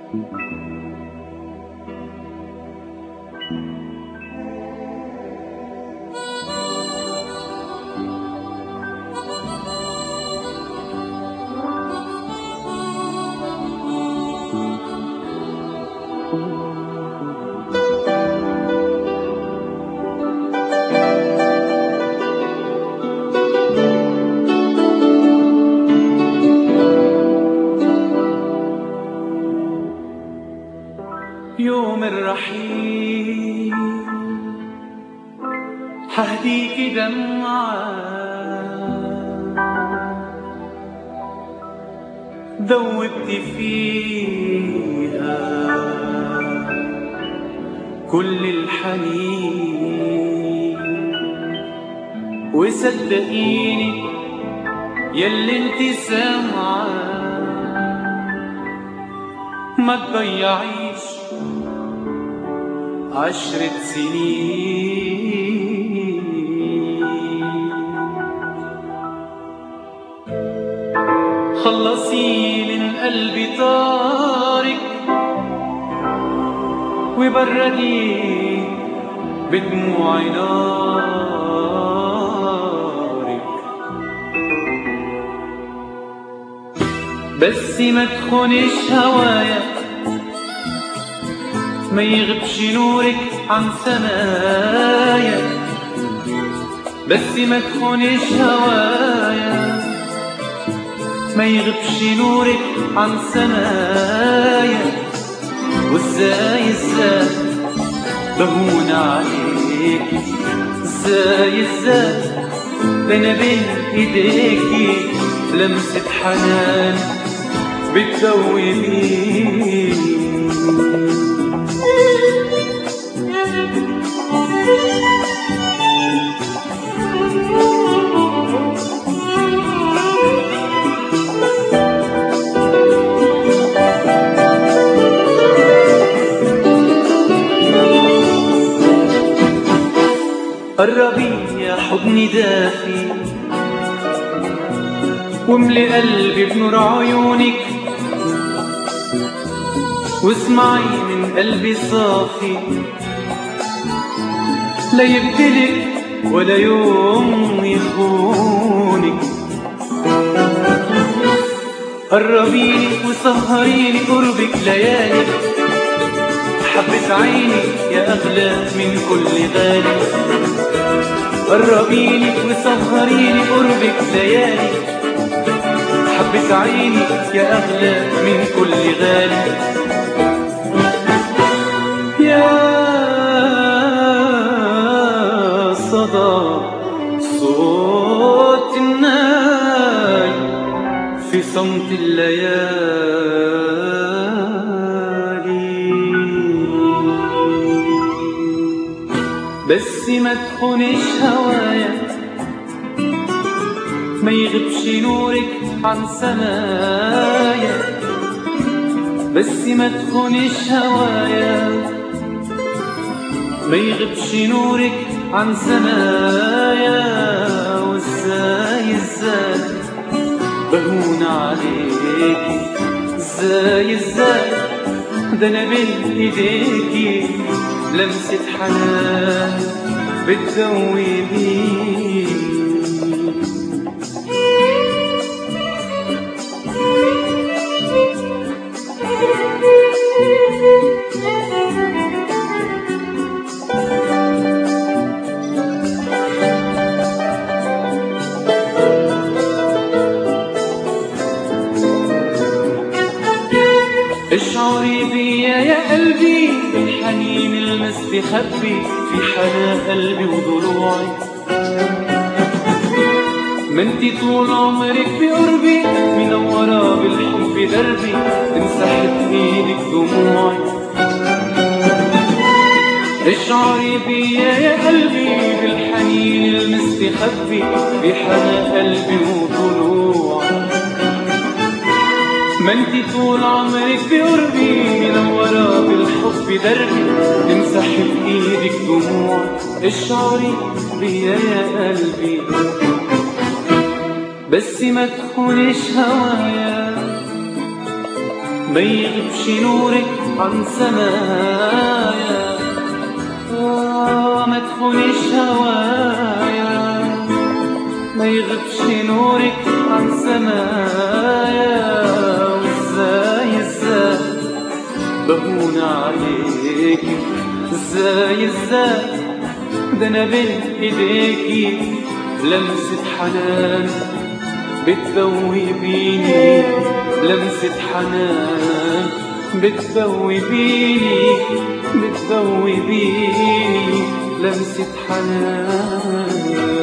يوم الرحيل حهديك دمعة ذوبت فيها كل الحنين وصدقيني يلي انت سامعة ما تضيعيش عشرة سنين خلصي من قلبي طارق وبردي بدموعي نارك بس ما تخونش هوايا ما يغبش نورك عن سمايا بس ما تخونش هوايا ما يغبش نورك عن سمايا وازاي ازاي بهون عليك ازاي ازاي ده انا بين ايديكي لمسة حنان بتدوبيني قربي يا حضني دافي واملي قلبي بنور عيونك واسمعي من قلبي صافي لا يبتلك ولا يوم يخونك قربيني وسهريني قربك ليالي حبة عيني يا أغلى من كل غالي قربيني وسهريني قربك ليالي حبة عيني يا أغلى من كل غالي يا صدى صوت الناي في صمت الليالي بس ما تخونش هوايا ما يغبش نورك عن سمايا بس ما تخونش هوايا ما يغبش نورك عن سمايا وازاي ازاي بهون عليك ازاي ازاي ده انا بين ايديكي لمسة حنان بتذوبيني اشعري بيا يا قلبي الحنين المستخبي في حدا قلبي وضلوعي ما انتي طول عمرك بقربي منورة بالحب دربي تمسحت ايدك دموعي اشعري بيا يا قلبي بالحنين المستخبي في حدا قلبي وضلوعي ما انتي طول عمرك بقربي منورة بالحب دربي تمسح بإيدك دموع اشعري بيا يا قلبي بس ما تخونش هوايا ما يغبش نورك عن سمايا آه ما تخونيش هوايا ما يغبش نورك عن سمايا وازاي ازاي بهون عليك ازاي ازاي ده انا بين ايديكي لمسة حنان بتذوي بيني لمسة حنان بتذوي بيني بتذوي بيني لمسة حنان